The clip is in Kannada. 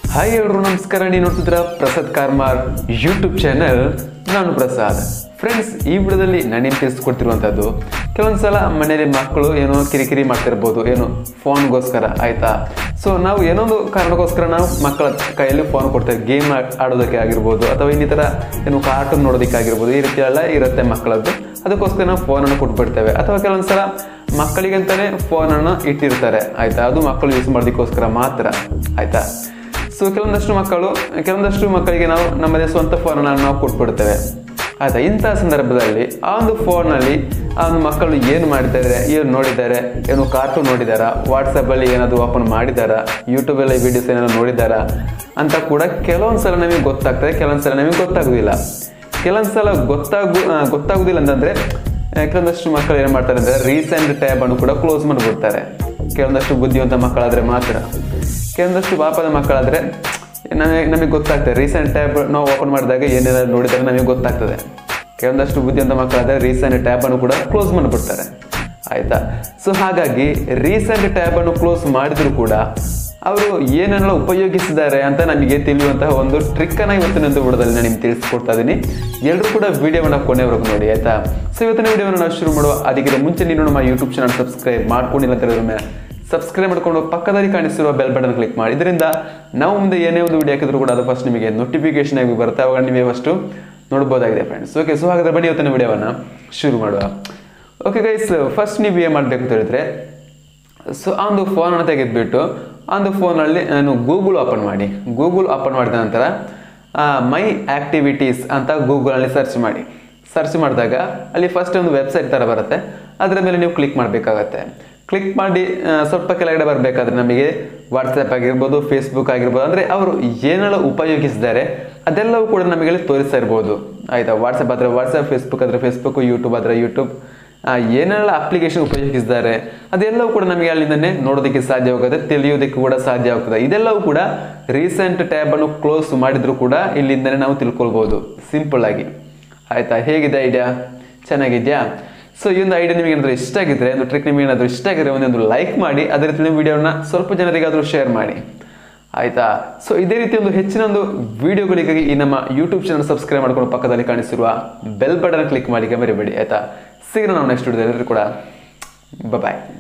ಹಾಯ್ ಎಲ್ರು ನಮಸ್ಕಾರ ನೀವು ನೋಡ್ತಿದ್ರ ಪ್ರಸಾದ್ ಕಾರ್ಮಾರ್ ಯೂಟ್ಯೂಬ್ ಚಾನೆಲ್ ನಾನು ಪ್ರಸಾದ್ ಫ್ರೆಂಡ್ಸ್ ಈ ವಿಡಿಯೋದಲ್ಲಿ ನಾನೇನು ತಿಳಿಸ್ಕೊಡ್ತಿರುವಂಥದ್ದು ಕೆಲವೊಂದು ಸಲ ಮನೇಲಿ ಮಕ್ಕಳು ಏನೋ ಕಿರಿಕಿರಿ ಮಾಡ್ತಿರ್ಬೋದು ಏನು ಫೋನ್ಗೋಸ್ಕರ ಆಯ್ತಾ ಸೊ ನಾವು ಏನೊಂದು ಕಾರಣಕ್ಕೋಸ್ಕರ ನಾವು ಮಕ್ಕಳ ಕೈಯಲ್ಲಿ ಫೋನ್ ಕೊಡ್ತೇವೆ ಗೇಮ್ ಆಡೋದಕ್ಕೆ ಆಗಿರ್ಬೋದು ಅಥವಾ ಇನ್ನಿತರ ಏನು ಕಾರ್ಟೂನ್ ನೋಡೋದಕ್ಕೆ ಆಗಿರ್ಬೋದು ಈ ರೀತಿ ಎಲ್ಲ ಇರುತ್ತೆ ಮಕ್ಕಳದ್ದು ಅದಕ್ಕೋಸ್ಕರ ನಾವು ಫೋನನ್ನು ಕೊಟ್ಬಿಡ್ತೇವೆ ಅಥವಾ ಕೆಲವೊಂದು ಸಲ ಮಕ್ಕಳಿಗಂತಾನೆ ಫೋನನ್ನು ಇಟ್ಟಿರ್ತಾರೆ ಆಯ್ತಾ ಅದು ಮಕ್ಕಳು ಯೂಸ್ ಮಾಡೋದಕ್ಕೋಸ್ಕರ ಮಾತ್ರ ಆಯ್ತಾ ಸೊ ಕೆಲವೊಂದಷ್ಟು ಮಕ್ಕಳು ಕೆಲವೊಂದಷ್ಟು ಮಕ್ಕಳಿಗೆ ನಾವು ನಮ್ಮದೇ ಸ್ವಂತ ಫೋನನ್ನು ನಾವು ಕೊಟ್ಬಿಡ್ತೇವೆ ಆಯ್ತಾ ಇಂತಹ ಸಂದರ್ಭದಲ್ಲಿ ಆ ಒಂದು ಫೋನಲ್ಲಿ ಆ ಒಂದು ಮಕ್ಕಳು ಏನು ಮಾಡಿದ್ದಾರೆ ಏನು ನೋಡಿದ್ದಾರೆ ಏನು ಕಾರ್ಟೂನ್ ನೋಡಿದಾರಾ ವಾಟ್ಸಪ್ಪಲ್ಲಿ ಏನಾದರೂ ಓಪನ್ ಮಾಡಿದಾರಾ ಯೂಟ್ಯೂಬಲ್ಲಿ ವಿಡಿಯೋಸ್ ಏನಾದ್ರು ನೋಡಿದಾರಾ ಅಂತ ಕೂಡ ಕೆಲವೊಂದು ಸಲ ನಮಗೆ ಗೊತ್ತಾಗ್ತದೆ ಕೆಲವೊಂದು ಸಲ ನಮಗೆ ಗೊತ್ತಾಗೋದಿಲ್ಲ ಕೆಲವೊಂದು ಸಲ ಗೊತ್ತಾಗು ಆ, ಗೊತ್ತಾಗುದಿಲ್ಲ ಅಂತಂದ್ರೆ ಆ, ಕೆಲವೊಂದಷ್ಟು ಮಕ್ಕಳು ಏನು ಮಾಡ್ತಾರೆ ಅಂದ್ರೆ ರೀಸೆಂಟ್ ಟ್ಯಾಬ್ ಅನ್ನು ಕೂಡ ಕ್ಲೋಸ್ ಮಾಡಿಬಿಡ್ತಾರೆ ಕೆಲವೊಂದಷ್ಟು ಬುದ್ಧಿವಂತ ಮಕ್ಕಳಾದ್ರೆ ಮಾತ್ರ ಕೆಲವೊಂದಷ್ಟು ಪಾಪದ ಮಕ್ಕಳಾದ್ರೆ ನಮಗೆ ನಮಗೆ ಗೊತ್ತಾಗ್ತದೆ ರೀಸೆಂಟ್ ಟ್ಯಾಬ್ ನಾವು ಓಪನ್ ಮಾಡಿದಾಗ ಏನೆಲ್ಲ ನೋಡಿದರೆ ನಮಗೆ ಗೊತ್ತಾಗ್ತದೆ ಕೆಲವೊಂದಷ್ಟು ಬುದ್ಧಿವಂತ ಮಕ್ಕಳಾದ್ರೆ ರೀಸೆಂಟ್ ಟ್ಯಾಬ್ ಅನ್ನು ಕೂಡ ಕ್ಲೋಸ್ ಮಾಡಿಬಿಡ್ತಾರೆ ಆಯ್ತಾ ಸೊ ಹಾಗಾಗಿ ರೀಸೆಂಟ್ ಟ್ಯಾಬ್ ಅನ್ನು ಕ್ಲೋಸ್ ಮಾಡಿದ್ರು ಕೂಡ ಅವರು ಏನೆಲ್ಲ ಉಪಯೋಗಿಸಿದ್ದಾರೆ ಅಂತ ನಮಗೆ ತಿಳಿಯುವಂತಹ ಒಂದು ಟ್ರಿಕ್ ಅನ್ನ ಇವತ್ತಿನ ಒಂದು ವಿಡಿಯೋದಲ್ಲಿ ನಾನು ನಿಮ್ಗೆ ತಿಳಿಸ್ಕೊಡ್ತಾ ಇದ್ದೀನಿ ಎಲ್ಲರೂ ಕೂಡ ವಿಡಿಯೋವನ್ನ ಕೊನೆವರೆಗೂ ನೋಡಿ ಆಯ್ತಾ ಸೊ ಇವತ್ತಿನ ವಿಡಿಯೋವನ್ನು ನಾವು ಶುರು ಮಾಡುವ ಅದಕ್ಕಿಂತ ಮುಂಚೆ ನೀನು ನಮ್ಮ ಯೂಟ್ಯೂಬ್ ಚಾನಲ್ ಸಬ್ಸ್ಕ್ರೈಬ್ ಮಾಡ್ಕೊಂಡಿಲ್ಲ ಅಂತ ಹೇಳಿದ್ರೆ ಸಬ್ಸ್ಕ್ರೈಬ್ ಮಾಡ್ಕೊಂಡು ಪಕ್ಕದಲ್ಲಿ ಕಾಣಿಸಿರುವ ಬೆಲ್ ಬಟನ್ ಕ್ಲಿಕ್ ಮಾಡಿ ಇದರಿಂದ ನಾವು ಮುಂದೆ ಏನೇ ಒಂದು ವಿಡಿಯೋ ಹಾಕಿದ್ರು ಕೂಡ ಅದು ಫಸ್ಟ್ ನಿಮಗೆ ನೋಟಿಫಿಕೇಶನ್ ಆಗಿ ಬರುತ್ತೆ ಅವಾಗ ನೀವೇ ಫಸ್ಟು ನೋಡ್ಬೋದಾಗಿದೆ ಫ್ರೆಂಡ್ಸ್ ಓಕೆ ಸೊ ಹಾಗಾದ್ರೆ ಬನ್ನಿ ಇವತ್ತಿನ ವಿಡಿಯೋವನ್ನು ಶುರು ಮಾಡುವ ಓಕೆ ಗೈಸ್ ಫಸ್ಟ್ ನೀವು ಏನು ಮಾಡಬೇಕು ಅಂತ ಹೇಳಿದ್ರೆ ಸೊ ಆ ಒಂದು ಫೋನನ್ನು ತೆಗೆದುಬಿಟ್ಟು ಆ ಒಂದು ಫೋನಲ್ಲಿ ನಾನು ಗೂಗಲ್ ಓಪನ್ ಮಾಡಿ ಗೂಗಲ್ ಓಪನ್ ಮಾಡಿದ ನಂತರ ಮೈ ಆ್ಯಕ್ಟಿವಿಟೀಸ್ ಅಂತ ಗೂಗಲಲ್ಲಿ ಸರ್ಚ್ ಮಾಡಿ ಸರ್ಚ್ ಮಾಡಿದಾಗ ಅಲ್ಲಿ ಫಸ್ಟ್ ಒಂದು ವೆಬ್ಸೈಟ್ ಥರ ಬರುತ್ತೆ ಅದರ ಮೇಲೆ ನೀವು ಕ್ಲಿಕ್ ಮಾಡಬೇಕಾಗತ್ತೆ ಕ್ಲಿಕ್ ಮಾಡಿ ಆ, ಸ್ವಲ್ಪ ಕೆಳಗಡೆ ಬರಬೇಕಾದ್ರೆ ನಮಗೆ ವಾಟ್ಸಪ್ ಆಗಿರ್ಬೋದು ಫೇಸ್ಬುಕ್ ಆಗಿರ್ಬೋದು ಅಂದರೆ ಅವರು ಏನೆಲ್ಲ ಉಪಯೋಗಿಸಿದ್ದಾರೆ ಅದೆಲ್ಲವೂ ಕೂಡ ನಮಗೆ ಇಲ್ಲಿ ತೋರಿಸ್ತಾ ಇರ್ಬೋದು ಆಯಿತಾ ವಾಟ್ಸಪ್ ಆದರೆ ವಾಟ್ಸಪ್ ಫೇಸ್ಬುಕ್ ಆದರೆ ಫೇಸ್ಬುಕ್ ಯೂಟ್ಯೂಬ್ ಆದರೆ ಯೂಟ್ಯೂಬ್ ಆ, ಏನೆಲ್ಲ ಅಪ್ಲಿಕೇಶನ್ ಉಪಯೋಗಿಸಿದ್ದಾರೆ ಅದೆಲ್ಲವೂ ಕೂಡ ನಮಗೆ ಅಲ್ಲಿಂದನೇ ನೋಡೋದಕ್ಕೆ ಸಾಧ್ಯವಾಗುತ್ತೆ ತಿಳಿಯೋದಕ್ಕೆ ಕೂಡ ಸಾಧ್ಯ ಆಗ್ತದೆ ಇದೆಲ್ಲವೂ ಕೂಡ ರೀಸೆಂಟ್ ಟ್ಯಾಬ್ ಅನ್ನು ಕ್ಲೋಸ್ ಮಾಡಿದ್ರು ಕೂಡ ಇಲ್ಲಿಂದನೇ ನಾವು ತಿಳ್ಕೊಳ್ಬೋದು ಸಿಂಪಲ್ ಆಗಿ ಆಯ್ತಾ ಹೇಗಿದೆ ಐಡಿಯಾ ಚೆನ್ನಾಗಿದೆಯಾ ಸೊ ಈ ಒಂದು ಐಡಿಯಾ ನಿಮಗೆ ಏನಾದರೂ ಇಷ್ಟ ಆಗಿದ್ರೆ ಒಂದು ಟ್ರಿಕ್ ನಿಮಗೆ ಏನಾದರೂ ಇಷ್ಟ ಆಗಿದ್ರೆ ಒಂದೊಂದು ಲೈಕ್ ಮಾಡಿ ಅದೇ ರೀತಿ ನೀವು ವಿಡಿಯೋನ ಸ್ವಲ್ಪ ಜನರಿಗಾದರೂ ಶೇರ್ ಮಾಡಿ ಆಯ್ತಾ ಸೊ ಇದೇ ರೀತಿ ಒಂದು ಹೆಚ್ಚಿನ ಒಂದು ವಿಡಿಯೋಗಳಿಗಾಗಿ ಈ ನಮ್ಮ ಯೂಟ್ಯೂಬ್ ಚಾನಲ್ ಸಬ್ಸ್ಕ್ರೈಬ್ ಮಾಡ್ಕೊಂಡು ಪಕ್ಕದಲ್ಲಿ ಕಾಣಿಸಿರುವ ಬೆಲ್ ಬಟನ್ ಕ್ಲಿಕ್ ಮಾಡಿ ಮರಿಬೇಡಿ ಆಯ್ತಾ ಸಿಗೋಣ ನಾವು ನೆಕ್ಸ್ಟ್ ವಿಡಿಯೋದಲ್ಲಿ ಕೂಡ ಬಾಯ್